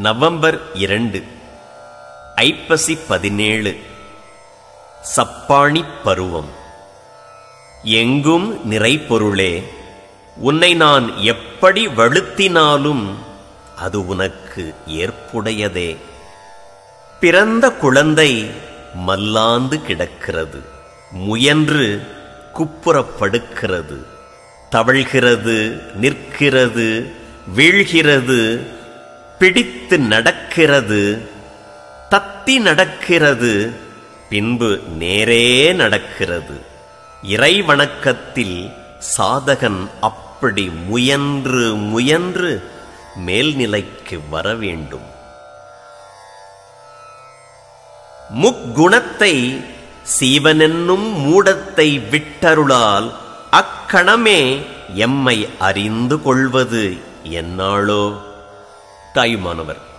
November இரண்டு ஐப்பசி பதினேழு சப்பாணி பருவம் எங்கும் நிறைபொருளே உன்னை நான் எப்படி வழுத்தினாலும் அது உனக்கு ஏற்புடையதே பிறந்த குழந்தை மல்லாந்து கிடக்கிறது முயன்று குப்புறப்படுக்கிறது தவழ்கிறது நிற்கிறது வீழ்கிறது பிடித்து நடக்கிறது தத்தி நடக்கிறது பின்பு நேரே நடக்கிறது இறை வணக்கத்தில் சாதகன் அப்படி முயன்று முயன்று மேல்நிலைக்கு வர வேண்டும் முக்குணத்தை சீவனென்னும் மூடத்தை விட்டருளால் அக்கணமே எம்மை அறிந்து கொள்வது என்னாளோ தாயுமானவர்